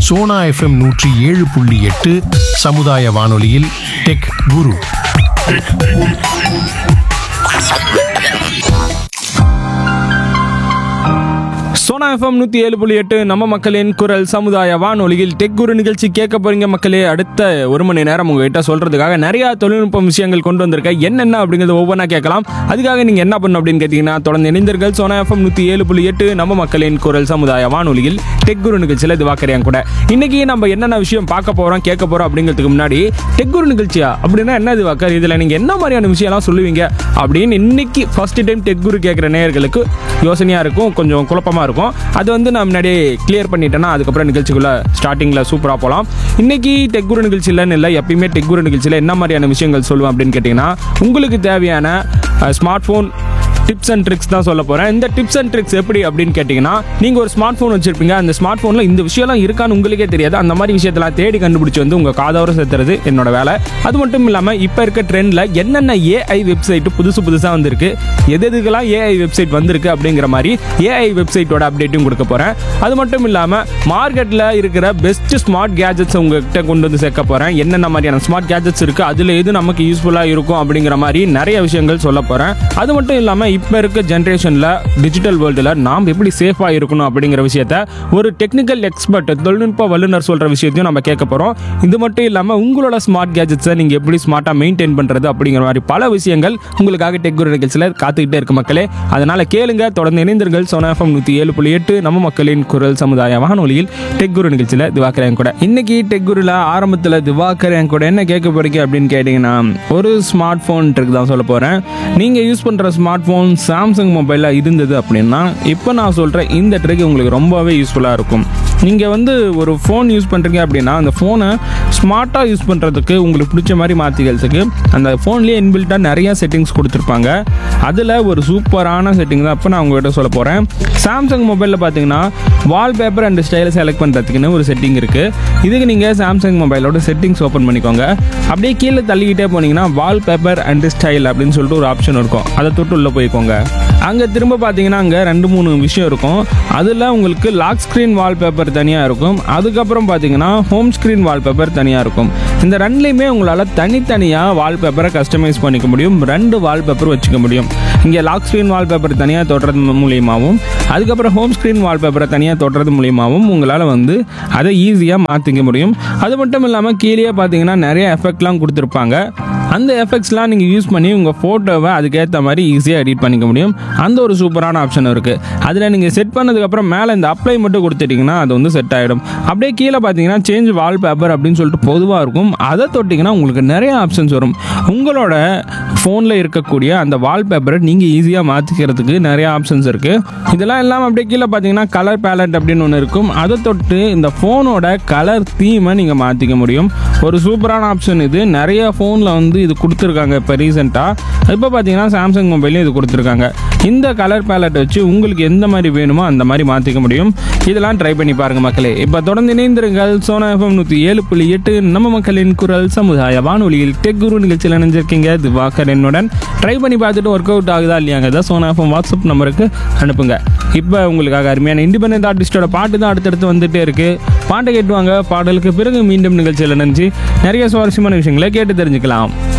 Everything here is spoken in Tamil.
சோனா எஃப்எம் நூற்றி ஏழு புள்ளி எட்டு சமுதாய வானொலியில் டெக் குரு சோனா எஃப்எம் நூற்றி ஏழு புள்ளி எட்டு நம்ம மக்களின் குரல் சமுதாய வானொலியில் டெக் குரு நிகழ்ச்சி கேட்க போறீங்க மக்களே அடுத்த ஒரு மணி நேரம் உங்ககிட்ட சொல்றதுக்காக நிறைய தொழில்நுட்ப விஷயங்கள் கொண்டு வந்திருக்கேன் என்னென்ன அப்படிங்கிறத ஒவ்வொன்றா கேட்கலாம் அதுக்காக நீங்க என்ன பண்ணணும் அப்படின்னு கேட்டீங்கன்னா தொடர்ந்து இணைந்தீர்கள் சோனா எஃப்எம் நூற்றி ஏழு புள்ளி எட்டு நம்ம மக்களின் குரல் சமுதாய வானொலியில் டெக் குரு நிகழ்ச்சியில் இது வாக்கறியான் கூட இன்னைக்கு நம்ம என்னென்ன விஷயம் பார்க்க போறோம் கேட்க போறோம் அப்படிங்கிறதுக்கு முன்னாடி டெக் குரு நிகழ்ச்சியா அப்படின்னா என்ன இது வாக்கர் இதுல நீங்க என்ன மாதிரியான விஷயம்லாம் சொல்லுவீங்க அப்படின்னு இன்னைக்கு ஃபர்ஸ்ட் டைம் டெக் குரு கேட்குற நேயர்களுக்கு யோசனையா இருக்கும் கொஞ்சம் குழப்பமா இருக்கும் அது வந்து நான் முன்னாடியே கிளியர் பண்ணிட்டேன்னா அதுக்கப்புறம் நிகழ்ச்சிக்குள்ள ஸ்டார்டிங்ல சூப்பரா போகலாம் இன்னைக்கு டெக் குரு நிகழ்ச்சியிலன்னு இல்லை எப்பயுமே டெக் குரு நிகழ்ச்சியில் என்ன மாதிரியான விஷயங்கள் சொல்லுவேன் அப்படின்னு கேட்டிங்கன்னா உங்களுக்கு தேவையான smart phone tips and tricks தான் சொல்ல போகிறேன் இந்த டிப்ஸ் அண்ட் ட்ரிக்ஸ் எப்படி அப்படின்னு கேட்டிங்கன்னா நீங்கள் ஒரு ஸ்மார்ட் ஃபோன் வச்சிருப்பீங்க அந்த ஸ்மார்ட் ஃபோனில் இந்த விஷயம்லாம் இருக்கான்னு உங்களுக்கே தெரியாது அந்த மாதிரி விஷயத்தெல்லாம் தேடி கண்டுபிடிச்சி வந்து உங்கள் காதோர சேர்த்துறது என்னோட வேலை அது மட்டும் இல்லாமல் இப்போ இருக்க ட்ரெண்டில் என்னென்ன ஏஐ வெப்சைட் புதுசு புதுசாக வந்திருக்கு எது எதுக்கெல்லாம் ஏஐ வெப்சைட் வந்திருக்கு அப்படிங்கிற மாதிரி ஏஐ வெப்சைட்டோட அப்டேட்டும் கொடுக்க போகிறேன் அது மட்டும் இல்லாமல் மார்க்கெட்டில் இருக்கிற பெஸ்ட் ஸ்மார்ட் கேஜெட்ஸ் உங்ககிட்ட கொண்டு வந்து சேர்க்க போகிறேன் என்னென்ன மாதிரியான ஸ்மார்ட் கேஜெட்ஸ் இருக்குது அதில் எது நமக்கு யூஸ்ஃபுல்லாக இருக்கும் அப்படிங்கிற மாதிரி நிறைய விஷயங்கள் சொல்ல போகிறேன் அது மட்டும் இல்லாமல் இப்போ இருக்க ஜென்ரேஷனில் டிஜிட்டல் வேர்ல்டில் நாம் எப்படி சேஃபாக இருக்கணும் அப்படிங்கிற விஷயத்த ஒரு டெக்னிக்கல் எக்ஸ்பர்ட் தொழில்நுட்ப வல்லுநர் சொல்கிற விஷயத்தையும் நம்ம கேட்க போகிறோம் இது மட்டும் இல்லாமல் உங்களோட ஸ்மார்ட் கேஜெட்ஸை நீங்கள் எப்படி ஸ்மார்ட்டாக மெயின்டைன் பண்ணுறது அப்படிங்கிற மாதிரி பல விஷயங்கள் உங்களுக்காக டெக் குரு நிகழ்ச்சியில் காத்துக்கிட்டே இருக்கு மக்களே அதனால் கேளுங்க தொடர்ந்து இணைந்தீர்கள் சோனா எஃப்எம் நூற்றி ஏழு புள்ளி எட்டு நம்ம மக்களின் குரல் சமுதாய வானொலியில் டெக் குரு நிகழ்ச்சியில் திவாகரன் கூட இன்னைக்கு டெக் குருல ஆரம்பத்தில் திவாகரன் கூட என்ன கேட்க போறீங்க அப்படின்னு கேட்டிங்கன்னா ஒரு ஸ்மார்ட் ஃபோன் ட்ரிக் தான் சொல்ல போகிறேன் நீங்கள் யூஸ் பண்ணுற ஸ்மார்ட் ஃபோன் சாம்சங் மொபைலில் இருந்தது அப்படின்னா இப்போ நான் சொல்கிற இந்த ட்ரிக் உங்களுக்கு ரொம்பவே யூஸ்ஃபுல்லாக இருக்கும் நீங்கள் வந்து ஒரு ஃபோன் யூஸ் பண்ணுறீங்க அப்படின்னா அந்த ஃபோனை ஸ்மார்ட்டாக யூஸ் பண்ணுறதுக்கு உங்களுக்கு பிடிச்ச மாதிரி மாற்றிக்கிறதுக்கு அந்த ஃபோன்லேயே இன்பில்ட்டாக நிறைய செட்டிங்ஸ் கொடுத்துருப்பாங்க அதில் ஒரு சூப்பரான செட்டிங் தான் இப்போ நான் உங்ககிட்ட சொல்ல போகிறேன் சாம்சங் மொபைலில் பார்த்தீங்கன்னா வால்பேப்பர் அண்ட் ஸ்டைலை செலக்ட் பண்ணுறதுக்குன்னு ஒரு செட்டிங் இருக்குது இதுக்கு நீங்கள் சாம்சங் மொபைலோட செட்டிங்ஸ் ஓப்பன் பண்ணிக்கோங்க அப்படியே கீழே தள்ளிக்கிட்டே போனீங்கன்னா வால்பேப்பர் அண்ட் ஸ்டைல் அப்படின்னு சொல்லிட்டு ஒரு ஆப்ஷன் இருக்கும் அதை தொட்டு உள்ளே போய்க்கோங்க அங்கே திரும்ப பார்த்தீங்கன்னா அங்கே ரெண்டு மூணு விஷயம் இருக்கும் அதில் உங்களுக்கு லாக் ஸ்க்ரீன் வால்பேப்பர் தனியாக இருக்கும் அதுக்கப்புறம் பார்த்தீங்கன்னா ஹோம் ஸ்க்ரீன் வால்பேப்பர் தனியாக இருக்கும் இந்த ரெண்டுலேயுமே உங்களால் தனித்தனியாக வால்பேப்பரை கஸ்டமைஸ் பண்ணிக்க முடியும் ரெண்டு வால்பேப்பர் வச்சுக்க முடியும் இங்கே லாக் ஸ்க்ரீன் வால்பேப்பர் தனியாக தொடுறது மூலியமாகவும் அதுக்கப்புறம் ஹோம் ஸ்க்ரீன் வால்பேப்பரை தனியாக தொடுறது மூலியமாகவும் உங்களால் வந்து அதை ஈஸியாக மாற்றிக்க முடியும் அது மட்டும் இல்லாமல் கீழே பார்த்தீங்கன்னா நிறைய எஃபெக்ட்லாம் கொடுத்துருப்பாங்க அந்த எஃபெக்ட்ஸ்லாம் நீங்கள் யூஸ் பண்ணி உங்கள் ஃபோட்டோவை அதுக்கேற்ற மாதிரி ஈஸியாக எடிட் பண்ணிக்க முடியும் அந்த ஒரு சூப்பரான ஆப்ஷன் இருக்குது அதில் நீங்கள் செட் பண்ணதுக்கப்புறம் மேலே இந்த அப்ளை மட்டும் கொடுத்துட்டிங்கன்னா அது வந்து செட் ஆகிடும் அப்படியே கீழே பார்த்தீங்கன்னா சேஞ்ச் வால்பேப்பர் அப்படின்னு சொல்லிட்டு பொதுவாக இருக்கும் அதை தொட்டிங்கன்னா உங்களுக்கு நிறைய ஆப்ஷன்ஸ் வரும் உங்களோட ஃபோனில் இருக்கக்கூடிய அந்த வால்பேப்பரை நீங்கள் ஈஸியாக மாற்றிக்கிறதுக்கு நிறைய ஆப்ஷன்ஸ் இருக்குது இதெல்லாம் இல்லாமல் அப்படியே கீழே பார்த்தீங்கன்னா கலர் பேலட் அப்படின்னு ஒன்று இருக்கும் அதை தொட்டு இந்த ஃபோனோட கலர் தீமை நீங்கள் மாற்றிக்க முடியும் ஒரு சூப்பரான ஆப்ஷன் இது நிறைய ஃபோனில் வந்து இது கொடுத்துருக்காங்க இப்போ ரீசெண்டாக இப்போ பார்த்தீங்கன்னா சாம்சங் மொபைலையும் இது கொடுத்துருக்காங்க இந்த கலர் பேலட் வச்சு உங்களுக்கு எந்த மாதிரி வேணுமோ அந்த மாதிரி மாற்றிக்க முடியும் இதெல்லாம் ட்ரை பண்ணி பாருங்கள் மக்களே இப்போ தொடர்ந்து இணைந்திருங்கள் சோனா எஃப்எம் நூற்றி ஏழு புள்ளி எட்டு நம்ம மக்களின் குரல் சமுதாய வானொலியில் டெக் குரு நிகழ்ச்சியில் நினைஞ்சிருக்கீங்க திவாகர் என்னுடன் ட்ரை பண்ணி பார்த்துட்டு ஒர்க் அவுட் ஆகுதா இல்லையாங்க தான் சோனா எஃப்எம் வாட்ஸ்அப் நம்பருக்கு அனுப்புங்க இப்போ உங்களுக்காக அருமையான இண்டிபெண்டன்ட் ஆர்டிஸ்டோட பாட்டு தான் அடுத்தடுத்து வந்துட்டே இருக்கு பாட்டை கேட்டுவாங்க பாடலுக்கு பிறகு மீண்டும் நிகழ்ச்சியில் நினைச்சு நிறைய சுவாரஸ்யமான விஷயங்களை கேட்டு தெரிஞ்சுக்கலாம்